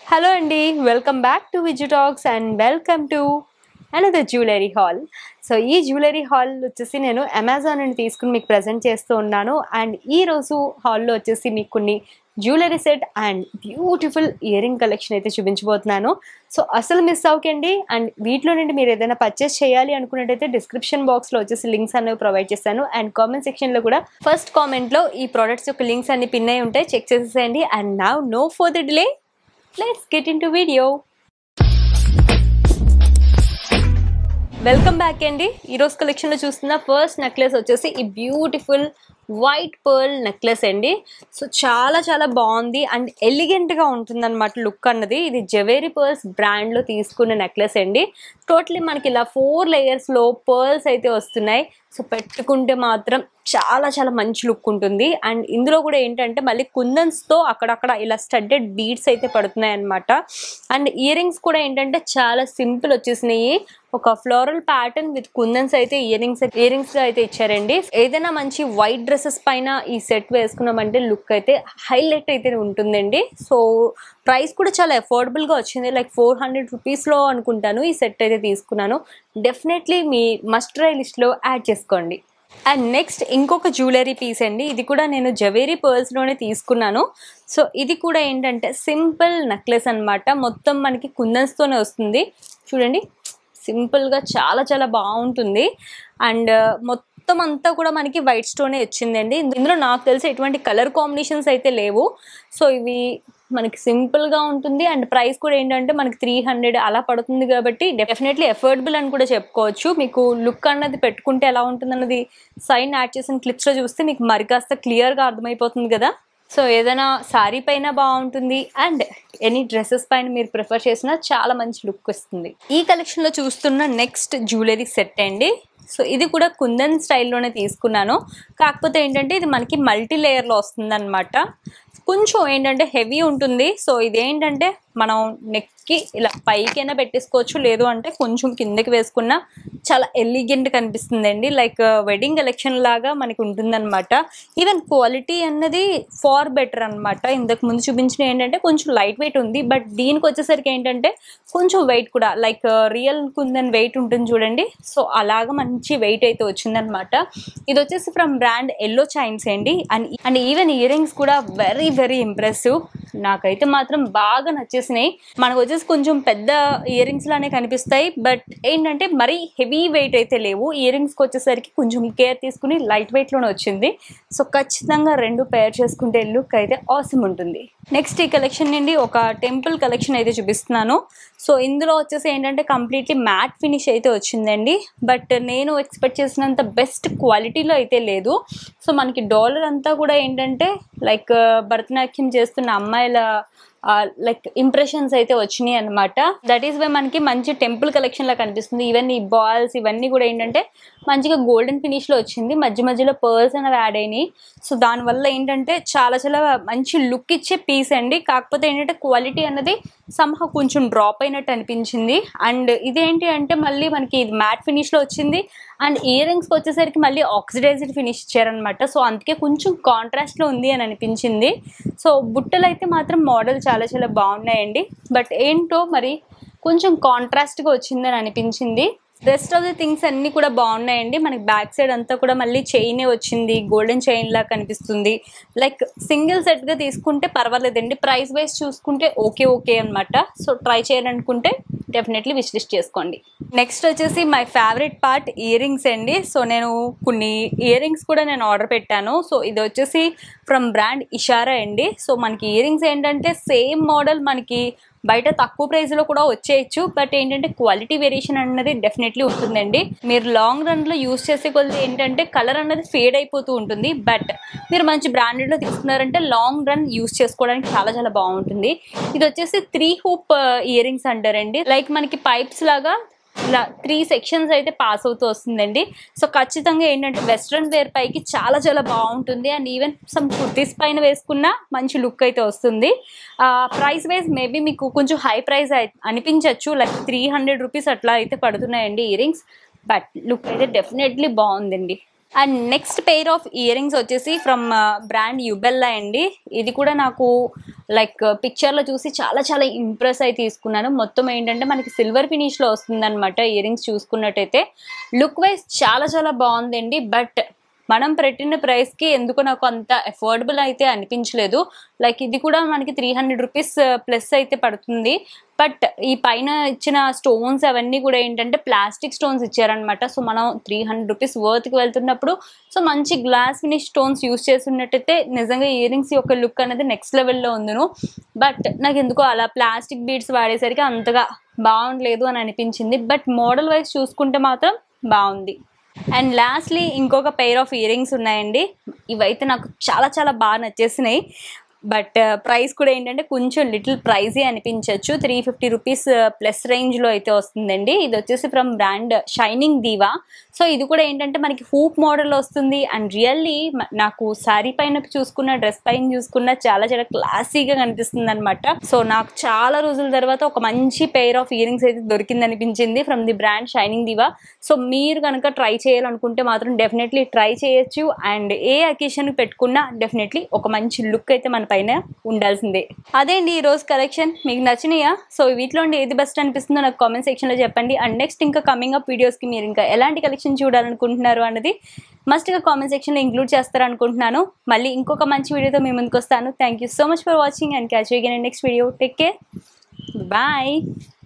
hello అండి welcome back to Viju talks and welcome to another jewellery haul so ఈ jewellery haul వచ్చేసి నేను Amazon నుండి తీసుకుని మీకు ప్రజెంట్ చేస్తూ ఉన్నాను అండ్ ఈ రోజు హాల్లో వచ్చేసి మీకు కొన్ని jewellery set and beautiful earring collection అయితే చూపించబోతున్నాను సో అసలు మిస్ అవ్వకండి అండ్ వీటిలో నుండి మీరు ఏదైనా పర్చేస్ చేయాలి అనుకున్నట్టయితే డిస్క్రిప్షన్ బాక్స్లో వచ్చేసి లింక్స్ అనేవి ప్రొవైడ్ చేస్తాను అండ్ కామెంట్ సెక్షన్లో కూడా ఫస్ట్ కామెంట్లో ఈ ప్రోడక్ట్స్ యొక్క లింక్స్ అన్ని పిన్ అయి ఉంటాయి చెక్ చేసేసేయండి and now no for the delay let's get into video welcome back అండి ఈరోజు కలెక్షన్లో చూస్తున్న ఫస్ట్ నెక్లెస్ వచ్చేసి ఈ బ్యూటిఫుల్ వైట్ పర్ల్ నెక్లెస్ అండి సో చాలా చాలా బాగుంది అండ్ ఎలిగెంట్గా ఉంటుంది అనమాట లుక్ అన్నది ఇది జవేరీ పర్ల్స్ బ్రాండ్లో తీసుకున్న నెక్లెస్ అండి టోటలీ మనకి ఇలా ఫోర్ లేయర్స్లో పర్ల్స్ అయితే వస్తున్నాయి సో పెట్టుకుంటే మాత్రం చాలా చాలా మంచి లుక్ ఉంటుంది అండ్ ఇందులో కూడా ఏంటంటే మళ్ళీ కుందన్స్తో అక్కడక్కడ ఇలా స్టడ్డెడ్ బీడ్స్ అయితే పడుతున్నాయి అనమాట అండ్ ఇయర్ రింగ్స్ కూడా ఏంటంటే చాలా సింపుల్ వచ్చేసినాయి ఒక ఫ్లోరల్ ప్యాటర్న్ విత్ కుందన్స్ అయితే ఇయర్ రింగ్స్ ఇయర్ రింగ్స్ అయితే ఇచ్చారండి ఏదైనా మంచి వైట్ డ్రెస్సెస్ పైన ఈ సెట్ వేసుకున్నామంటే లుక్ అయితే హైలైట్ అయితే ఉంటుందండి సో ప్రైస్ కూడా చాలా అఫోర్డబుల్గా వచ్చింది లైక్ ఫోర్ హండ్రెడ్ రూపీస్లో అనుకుంటాను ఈ సెట్ అయితే తీసుకున్నాను డెఫినెట్లీ మీ మస్ట్ ట్రై లిస్ట్లో యాడ్ చేసుకోండి అండ్ నెక్స్ట్ ఇంకొక జ్యువెలరీ పీస్ అండి ఇది కూడా నేను జవేరీ పర్ల్స్లోనే తీసుకున్నాను సో ఇది కూడా ఏంటంటే సింపుల్ నెక్లెస్ అనమాట మొత్తం మనకి కుందన్స్తోనే వస్తుంది చూడండి సింపుల్గా చాలా చాలా బాగుంటుంది అండ్ మొత్తం అంతా కూడా మనకి వైట్ స్టోనే వచ్చిందండి ఇందులో నాకు తెలిసి ఎటువంటి కలర్ కాంబినేషన్స్ అయితే లేవు సో ఇవి మనకి సింపుల్గా ఉంటుంది అండ్ ప్రైస్ కూడా ఏంటంటే మనకి త్రీ హండ్రెడ్ అలా పడుతుంది కాబట్టి డెఫినెట్లీ ఎఫోర్డబుల్ అని కూడా చెప్పుకోవచ్చు మీకు లుక్ అన్నది పెట్టుకుంటే ఎలా ఉంటుంది అన్నది సైన్ యాడ్ చేసిన క్లిప్స్లో చూస్తే మీకు మరి కాస్త క్లియర్గా అర్థమైపోతుంది కదా సో ఏదైనా శారీ పైన బాగుంటుంది అండ్ ఎనీ డ్రెస్సెస్ పైన మీరు ప్రిఫర్ చేసినా చాలా మంచి లుక్ వస్తుంది ఈ కలెక్షన్లో చూస్తున్న నెక్స్ట్ జ్యువెలరీ సెట్ అండి సో ఇది కూడా కుందన్ స్టైల్లోనే తీసుకున్నాను కాకపోతే ఏంటంటే ఇది మనకి మల్టీ లేయర్లో వస్తుంది అనమాట కొంచెం ఏంటంటే హెవీ ఉంటుంది సో ఇదేంటంటే మనం నెక్కి ఇలా పైకైనా పెట్టేసుకోవచ్చు లేదు అంటే కొంచెం కిందకి వేసుకున్న చాలా ఎలిగెంట్ కనిపిస్తుందండి లైక్ వెడ్డింగ్ కలెక్షన్ లాగా మనకి ఉంటుందన్నమాట ఈవెన్ క్వాలిటీ అన్నది ఫార్ బెటర్ అనమాట ఇంతకు ముందు చూపించిన ఏంటంటే కొంచెం లైట్ వెయిట్ ఉంది బట్ దీనికి వచ్చేసరికి ఏంటంటే కొంచెం వెయిట్ కూడా లైక్ రియల్ కుందన్ వెయిట్ ఉంటుంది చూడండి సో అలాగా మంచి వెయిట్ అయితే వచ్చిందనమాట ఇది వచ్చేసి ఫ్రమ్ బ్రాండ్ ఎల్లో చైన్స్ అండి and and even earrings కూడా వెరీ వెరీ ఇంప్రెసివ్ నాకైతే మాత్రం బాగా నచ్చేసినాయి మనకు వచ్చేసి కొంచెం పెద్ద ఇయర్ రింగ్స్ లానే కనిపిస్తాయి బట్ ఏంటంటే మరీ హెవీ వెయిట్ అయితే లేవు ఇయర్ రింగ్స్కి వచ్చేసరికి కొంచెం కేర్ తీసుకుని లైట్ వెయిట్లోనే వచ్చింది సో ఖచ్చితంగా రెండు పేర్ చేసుకుంటే లుక్ అయితే ఆసమ్ ఉంటుంది నెక్స్ట్ ఈ కలెక్షన్ నుండి ఒక టెంపుల్ కలెక్షన్ అయితే చూపిస్తున్నాను సో ఇందులో వచ్చేసి ఏంటంటే కంప్లీట్లీ మ్యాట్ ఫినిష్ అయితే వచ్చిందండి బట్ నేను ఎక్స్పెక్ట్ చేసినంత బెస్ట్ క్వాలిటీలో అయితే లేదు సో మనకి డాలర్ అంతా కూడా ఏంటంటే లైక్ భరతనాట్యం చేస్తున్న అమ్మాయిల లైక్ ఇంప్రెషన్స్ అయితే వచ్చినాయి అనమాట దట్ ఈస్ వై మనకి మంచి టెంపుల్ కలెక్షన్ లా కనిపిస్తుంది ఈవెన్ ఈ బాల్స్ ఇవన్నీ కూడా ఏంటంటే మంచిగా గోల్డెన్ ఫినిష్ లో వచ్చింది మధ్య మధ్యలో పర్ల్స్ అనేవి యాడ్ అయినాయి సో దానివల్ల ఏంటంటే చాలా చాలా మంచి లుక్ ఇచ్చే పీస్ అండి కాకపోతే ఏంటంటే క్వాలిటీ అన్నది సంహ కొంచెం డ్రాప్ అయినట్టు అనిపించింది అండ్ ఇదేంటి అంటే మళ్ళీ మనకి ఇది మ్యాట్ ఫినిష్ లో వచ్చింది అండ్ ఇయర్ రింగ్స్కి వచ్చేసరికి మళ్ళీ ఆక్సిడైజ్డ్ ఫినిష్ ఇచ్చారనమాట సో అందుకే కొంచెం కాంట్రాస్ట్లో ఉంది అని అనిపించింది సో బుట్టలు అయితే మాత్రం మోడల్ చాలా చాలా బాగున్నాయండి బట్ ఏంటో మరి కొంచెం కాంట్రాస్ట్గా వచ్చిందని అనిపించింది రెస్ట్ ఆఫ్ ది థింగ్స్ అన్నీ కూడా బాగున్నాయండి మనకి బ్యాక్ సైడ్ అంతా కూడా మళ్ళీ చైనే వచ్చింది గోల్డెన్ చైన్ లా కనిపిస్తుంది లైక్ సింగిల్ సెట్గా తీసుకుంటే పర్వాలేదండి ప్రైస్ వైజ్ చూసుకుంటే ఓకే ఓకే అనమాట సో ట్రై చేయాలనుకుంటే డెఫినెట్లీ విష్ లిస్ట్ చేసుకోండి నెక్స్ట్ వచ్చేసి my favourite part earrings అండి సో నేను కొన్ని ఇయర్ రింగ్స్ కూడా నేను ఆర్డర్ పెట్టాను సో ఇది వచ్చేసి ఫ్రమ్ బ్రాండ్ ఇషారా అండి సో మనకి ఇయర్ రింగ్స్ ఏంటంటే సేమ్ మోడల్ మనకి బయట తక్కువ ప్రైస్లో కూడా వచ్చేయచ్చు బట్ ఏంటంటే క్వాలిటీ వేరియేషన్ అన్నది డెఫినెట్లీ ఉంటుందండి మీరు లాంగ్ రన్లో యూస్ చేసే కొద్ది ఏంటంటే కలర్ అన్నది ఫేడ్ అయిపోతూ ఉంటుంది బట్ మీరు మంచి బ్రాండెడ్లో తీసుకున్నారంటే లాంగ్ రన్ యూస్ చేసుకోవడానికి చాలా చాలా బాగుంటుంది ఇది వచ్చేసి త్రీ హూప్ ఇయర్ రింగ్స్ అంటారండి లైక్ మనకి పైప్స్ లాగా ఇలా త్రీ సెక్షన్స్ అయితే పాస్ అవుతూ వస్తుందండి సో ఖచ్చితంగా ఏంటంటే వెస్ట్రన్ వేర్ పైకి చాలా చాలా బాగుంటుంది అండ్ ఈవెన్ సమ్ కుర్తీస్ పైన వేసుకున్న మంచి లుక్ అయితే వస్తుంది ప్రైస్ వైజ్ మేబీ మీకు కొంచెం హై ప్రైస్ అనిపించవచ్చు లైక్ త్రీ హండ్రెడ్ రూపీస్ అట్లా అయితే పడుతున్నాయండి ఇయర్ రింగ్స్ బట్ లుక్ అయితే డెఫినెట్లీ బాగుందండి and next pair of earrings వచ్చేసి ఫ్రమ్ బ్రాండ్ యుబెల్లా అండి ఇది కూడా నాకు లైక్ పిక్చర్లో చూసి చాలా చాలా ఇంప్రెస్ అయి తీసుకున్నాను మొత్తం ఏంటంటే మనకి సిల్వర్ ఫినిష్లో వస్తుంది అనమాట ఇయర్ రింగ్స్ చూసుకున్నట్టయితే లుక్ వైజ్ చాలా చాలా బాగుందండి బట్ మనం పెట్టిన ప్రైస్కి ఎందుకు నాకు అంత అఫోర్డబుల్ అయితే అనిపించలేదు లైక్ ఇది కూడా మనకి త్రీ హండ్రెడ్ రూపీస్ ప్లస్ అయితే పడుతుంది బట్ ఈ పైన ఇచ్చిన స్టోన్స్ అవన్నీ కూడా ఏంటంటే ప్లాస్టిక్ స్టోన్స్ ఇచ్చారనమాట సో మనం త్రీ హండ్రెడ్ రూపీస్ వర్త్కి వెళ్తున్నప్పుడు సో మంచి గ్లాస్ ఫినిష్ స్టోన్స్ యూస్ చేస్తున్నట్టయితే నిజంగా ఇయర్ రింగ్స్ యొక్క లుక్ అనేది నెక్స్ట్ లెవెల్లో ఉందిను బట్ నాకు ఎందుకో అలా ప్లాస్టిక్ బీడ్స్ వాడేసరికి అంతగా బాగుండలేదు అని అనిపించింది బట్ మోడల్ వైజ్ చూసుకుంటే మాత్రం బాగుంది అండ్ లాస్ట్లీ ఇంకొక పెయిర్ ఆఫ్ ఇయర్ రింగ్స్ ఉన్నాయండి ఇవైతే నాకు చాలా చాలా బాగా నచ్చేసినాయి బట్ ప్రైస్ కూడా ఏంటంటే కొంచెం లిటిల్ ప్రైజీ అనిపించవచ్చు త్రీ ఫిఫ్టీ రూపీస్ ప్లస్ రేంజ్లో అయితే వస్తుందండి ఇది వచ్చేసి from brand Shining Diva so ఇది కూడా ఏంటంటే మనకి హూప్ మోడల్ వస్తుంది అండ్ రియల్లీ నాకు శారీ పైన చూసుకున్న డ్రెస్ పైన చూసుకున్న చాలా చాలా క్లాసీగా కనిపిస్తుంది అనమాట సో నాకు చాలా రోజుల తర్వాత ఒక మంచి పెయిర్ ఆఫ్ ఇయర్ రింగ్స్ అయితే దొరికింది అనిపించింది from the brand Shining Diva so మీరు కనుక ట్రై చేయాలనుకుంటే మాత్రం డెఫినెట్లీ ట్రై చేయొచ్చు అండ్ ఏ అకేషన్ పెట్టుకున్నా డెఫినెట్లీ ఒక మంచి లుక్ అయితే మన పైన ఉండాల్సిందే అదే అండి ఈ రోజు కలెక్షన్ మీకు నచ్చినాయా సో వీటిలో ఉండి ఏది బెస్ట్ అనిపిస్తుందో నాకు కామెంట్ సెక్షన్లో చెప్పండి అండ్ నెక్స్ట్ ఇంకా కమింగ్ అప్ వీడియోస్కి మీరు ఇంకా ఎలాంటి కలెక్షన్ చూడాలనుకుంటున్నారు అన్నది మస్ట్గా కామెంట్ సెక్షన్లో ఇంక్లూడ్ చేస్తారనుకుంటున్నాను మళ్ళీ ఇంకొక మంచి వీడియోతో మీ ముందుకు వస్తాను thank you so much for watching and catch again next video take care bye